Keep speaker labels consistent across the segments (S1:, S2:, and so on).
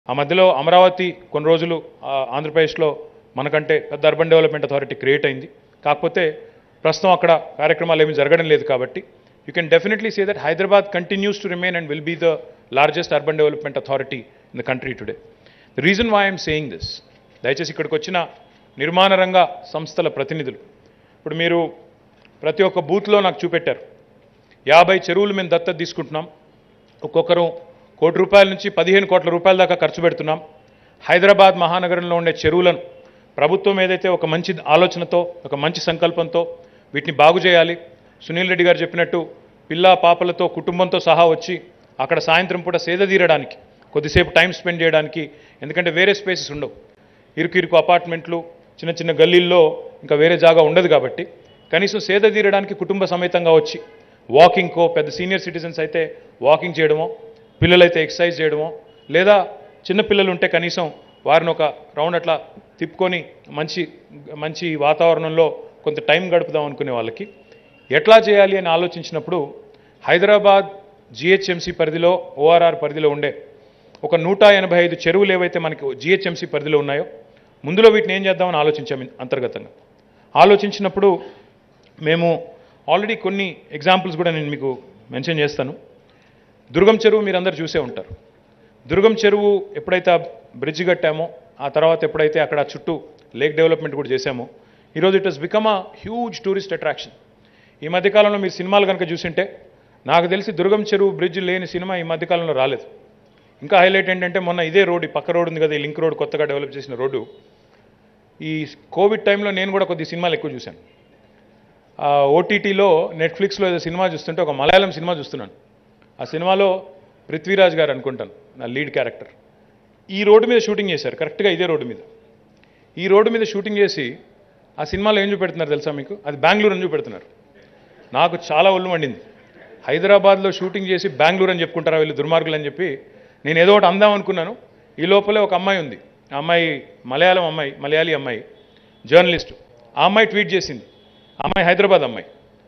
S1: ఆ మధ్యలో అమరావతి కొన్ని రోజులు ఆ, ఆంధ్రప్రదేశ్లో మనకంటే పెద్ద అర్బన్ డెవలప్మెంట్ అథారిటీ క్రియేట్ అయింది కాకపోతే ప్రస్తుతం అక్కడ కార్యక్రమాలు ఏమీ జరగడం లేదు కాబట్టి you can definitely say that Hyderabad continues to remain and will be the largest urban development authority in the country today the reason why I'm saying this దయచేసి ఇక్కడికి వచ్చిన నిర్మాణ రంగ సంస్థల ప్రతినిధులు ఇప్పుడు మీరు ప్రతి ఒక్క బూత్లో నాకు చూపెట్టారు యాభై చెరువులు మేము దత్తత తీసుకుంటున్నాం ఒక్కొక్కరు కోటి రూపాయల నుంచి పదిహేను కోట్ల రూపాయల దాకా ఖర్చు పెడుతున్నాం హైదరాబాద్ మహానగరంలో ఉండే చెరువులను ప్రభుత్వం ఏదైతే ఒక మంచి ఆలోచనతో ఒక మంచి సంకల్పంతో వీటిని బాగు చేయాలి సునీల్ రెడ్డి గారు చెప్పినట్టు పిల్ల పాపలతో కుటుంబంతో సహా వచ్చి అక్కడ సాయంత్రం పూట సేద తీరడానికి కొద్దిసేపు టైం స్పెండ్ చేయడానికి ఎందుకంటే వేరే స్పేసెస్ ఉండవు ఇరుకు ఇరుకు అపార్ట్మెంట్లు చిన్న చిన్న గల్లీల్లో ఇంకా వేరే జాగా ఉండదు కాబట్టి కనీసం సేద తీరడానికి కుటుంబ సమేతంగా వచ్చి వాకింగ్కో పెద్ద సీనియర్ సిటిజన్స్ అయితే వాకింగ్ చేయడమో పిల్లలైతే ఎక్సర్సైజ్ చేయడమో లేదా చిన్న పిల్లలు ఉంటే కనీసం వారిని ఒక రౌండ్ అట్లా తిప్పుకొని మంచి మంచి వాతావరణంలో కొంత టైం గడుపుదాం అనుకునే వాళ్ళకి ఎట్లా చేయాలి అని ఆలోచించినప్పుడు హైదరాబాద్ జిహెచ్ఎంసీ పరిధిలో ఓఆర్ఆర్ పరిధిలో ఉండే ఒక నూట ఎనభై ఐదు చెరువులు ఏవైతే మనకి జిహెచ్ఎంసీ పరిధిలో ఉన్నాయో ముందులో వీటిని ఏం చేద్దామని ఆలోచించాం అంతర్గతంగా ఆలోచించినప్పుడు మేము ఆల్రెడీ కొన్ని ఎగ్జాంపుల్స్ కూడా నేను మీకు మెన్షన్ చేస్తాను దుర్గం చెరువు మీరందరూ చూసే ఉంటారు దుర్గం చెరువు ఎప్పుడైతే ఆ బ్రిడ్జ్ కట్టామో ఆ తర్వాత ఎప్పుడైతే అక్కడ చుట్టూ లేక్ డెవలప్మెంట్ కూడా చేశామో ఈరోజు it has become a huge tourist attraction ఈ మధ్యకాలంలో మీరు సినిమాలు కనుక చూసింటే నాకు తెలిసి దుర్గం చెరువు బ్రిడ్జ్ లేని సినిమా ఈ మధ్యకాలంలో రాలేదు ఇంకా హైలైట్ ఏంటంటే మొన్న ఇదే రోడ్ ఈ పక్క రోడ్ ఉంది కదా ఈ లింక్ రోడ్ కొత్తగా డెవలప్ చేసిన రోడ్డు ఈ కోవిడ్ టైంలో నేను కూడా కొద్ది సినిమాలు ఎక్కువ చూశాను ఓటీటీలో నెట్ఫ్లిక్స్లో ఏదో సినిమా చూస్తుంటే ఒక మలయాళం సినిమా చూస్తున్నాను ఆ సినిమాలో పృథ్వీరాజ్ గారు అనుకుంటాను నా లీడ్ క్యారెక్టర్ ఈ రోడ్డు మీద షూటింగ్ చేశారు కరెక్ట్గా ఇదే రోడ్డు మీద ఈ రోడ్డు మీద షూటింగ్ చేసి ఆ సినిమాలో ఏం చూపెడుతున్నారు తెలుసా మీకు అది బెంగళూరు అని చూపెడుతున్నారు నాకు చాలా ఒళ్ళు మండింది హైదరాబాద్లో షూటింగ్ చేసి బెంగళూరు అని చెప్పుకుంటారా వీళ్ళు దుర్మార్గులు అని చెప్పి నేను ఏదో ఒకటి అందాం అనుకున్నాను ఈ లోపలే ఒక అమ్మాయి ఉంది ఆ అమ్మాయి మలయాళం అమ్మాయి మలయాళీ అమ్మాయి జర్నలిస్టు ఆ అమ్మాయి ట్వీట్ చేసింది ఆ అమ్మాయి హైదరాబాద్ అమ్మాయి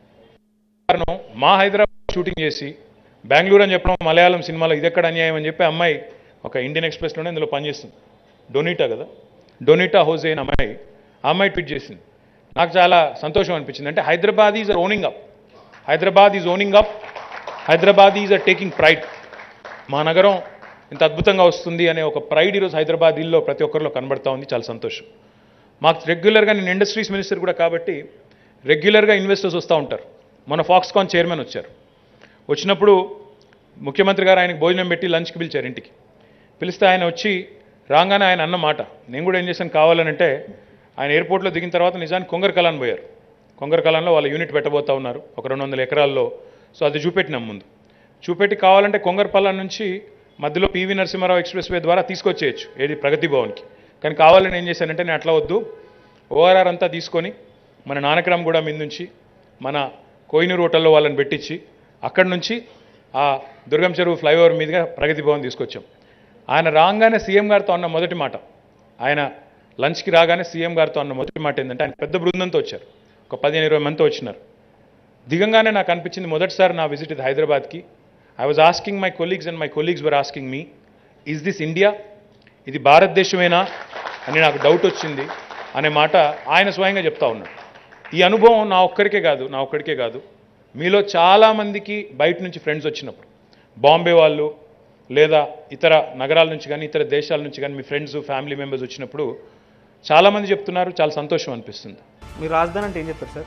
S1: కారణం మా హైదరాబాద్ షూటింగ్ చేసి బెంగళూరు అని చెప్పడం మలయాళం సినిమాలో ఇదెక్కడ అన్యాయం అని చెప్పి ఆ అమ్మాయి ఒక ఇండియన్ ఎక్స్ప్రెస్లోనే ఇందులో పనిచేస్తుంది డొనిటా కదా డొనిటా హోజే అని అమ్మాయి ఆ అమ్మాయి ట్వీట్ చేసింది నాకు చాలా సంతోషం అనిపించింది అంటే Hyderabad is owning up Hyderabad is owning up Hyderabad is a taking pride మా నగరం ఇంత అద్భుతంగా వస్తుంది అనే ఒక ప్రైడ్ ఈరోజు హైదరాబాదీల్లో ప్రతి ఒక్కరిలో కనబడతా ఉంది చాలా సంతోషం మాకు రెగ్యులర్గా నేను ఇండస్ట్రీస్ మినిస్టర్ కూడా కాబట్టి రెగ్యులర్గా ఇన్వెస్టర్స్ వస్తూ ఉంటారు మన ఫాక్స్కాన్ చైర్మన్ వచ్చారు వచ్చినప్పుడు ముఖ్యమంత్రి గారు ఆయనకు భోజనం పెట్టి లంచ్కి పిలిచారు ఇంటికి పిలిస్తే ఆయన వచ్చి రాగానే ఆయన అన్న మాట నేను కూడా ఏం చేశాను కావాలనంటే ఆయన ఎయిర్పోర్ట్లో దిగిన తర్వాత నిజానికి కొంగర కలాన్ పోయారు కొంగర కలాన్లో వాళ్ళ యూనిట్ పెట్టబోతా ఉన్నారు ఒక రెండు వందల ఎకరాల్లో సో అది చూపెట్టినాం ముందు చూపెట్టి కావాలంటే కొంగరపల్లం నుంచి మధ్యలో పివి నరసింహారావు ఎక్స్ప్రెస్ వే ద్వారా తీసుకొచ్చేయచ్చు ఏది ప్రగతి భవన్కి కానీ కావాలని ఏం చేశానంటే నేను అట్లా వద్దు ఓఆర్ఆర్ అంతా తీసుకొని మన నానక్రామ్ కూడా మీద నుంచి మన కోయినూరు హోటల్లో వాళ్ళని పెట్టించి అక్కడి నుంచి ఆ దుర్గం చెరువు ఫ్లైఓవర్ మీదుగా ప్రగతి భవన్ తీసుకొచ్చాం ఆయన రాగానే సీఎం గారితో అన్న మొదటి మాట ఆయన లంచ్కి రాగానే సీఎం గారితో అన్న మొదటి మాట ఏంటంటే ఆయన పెద్ద బృందంతో వచ్చారు ఒక పదిహేను ఇరవై మందితో వచ్చినారు దిగంగానే నాకు అనిపించింది మొదటిసారి నా విజిట్ ఇది హైదరాబాద్కి I was asking my colleagues and my colleagues were asking me is this India ఇది భారతదేశమేనా అని నాకు డౌట్ వచ్చింది అనే మాట ఆయన స్వయంగా చెప్తా ఉన్నాడు ఈ అనుభవం నా ఒక్కరికే కాదు నా ఒక్కడికే కాదు మీలో చాలామందికి బయట నుంచి ఫ్రెండ్స్ వచ్చినప్పుడు బాంబే వాళ్ళు లేదా ఇతర నగరాల నుంచి కానీ ఇతర దేశాల నుంచి కానీ మీ ఫ్రెండ్స్ ఫ్యామిలీ మెంబర్స్ వచ్చినప్పుడు చాలామంది చెప్తున్నారు చాలా సంతోషం అనిపిస్తుంది
S2: మీరు రాజధాని అంటే ఏం చెప్తారు సార్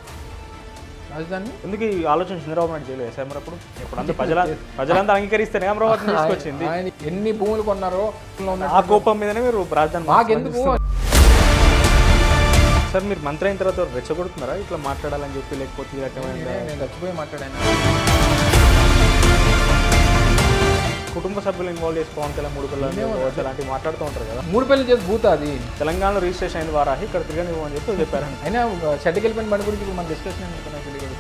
S3: రాజధాని
S2: ఎందుకు ఈ ఆలోచన చంద్రబాబు నాయుడు చేయలేదు సార్ మరి అప్పుడు ఇప్పుడు అంతా ప్రజల ప్రజలంతా అంగీకరిస్తేనే అమరావతిని తీసుకొచ్చింది
S3: ఆయన ఎన్ని భూములు కొన్నారో ఉన్న-
S2: ఆ కోపం మీదనే మీరు రాజధాని
S3: మాకెందుకు
S2: సార్ మీరు మంత్రి అయిన తర్వాత రెచ్చగొడుతున్నారా ఇట్లా మాట్లాడాలని చెప్పి లేకపోతే ఈ రకమైన
S3: నేనే- నేను చచ్చిపోయి మాట్లాడాను
S2: కుటుంబ సభ్యులు ఇన్వాల్వ్ చేసి పవన్ కళ్యాణ్ మూడు పిల్లలు కావచ్చు, అలాంటివి మాట్లాడుతూ ఉంటారు కదా
S3: మూడు పెళ్లి చేసి భూత అది
S2: తెలంగాణలో రిజిస్ట్రేషన్ అయింది వారాహి ఇక్కడ తిరగనివ్వు అని చెప్పి చెప్పారండి
S3: అయినా చెడ్డకెళ్ళిపోయిన బండి గురించి ఇప్పుడు మన డిస్కషన్ ఎందుకు నాకు తెలియదు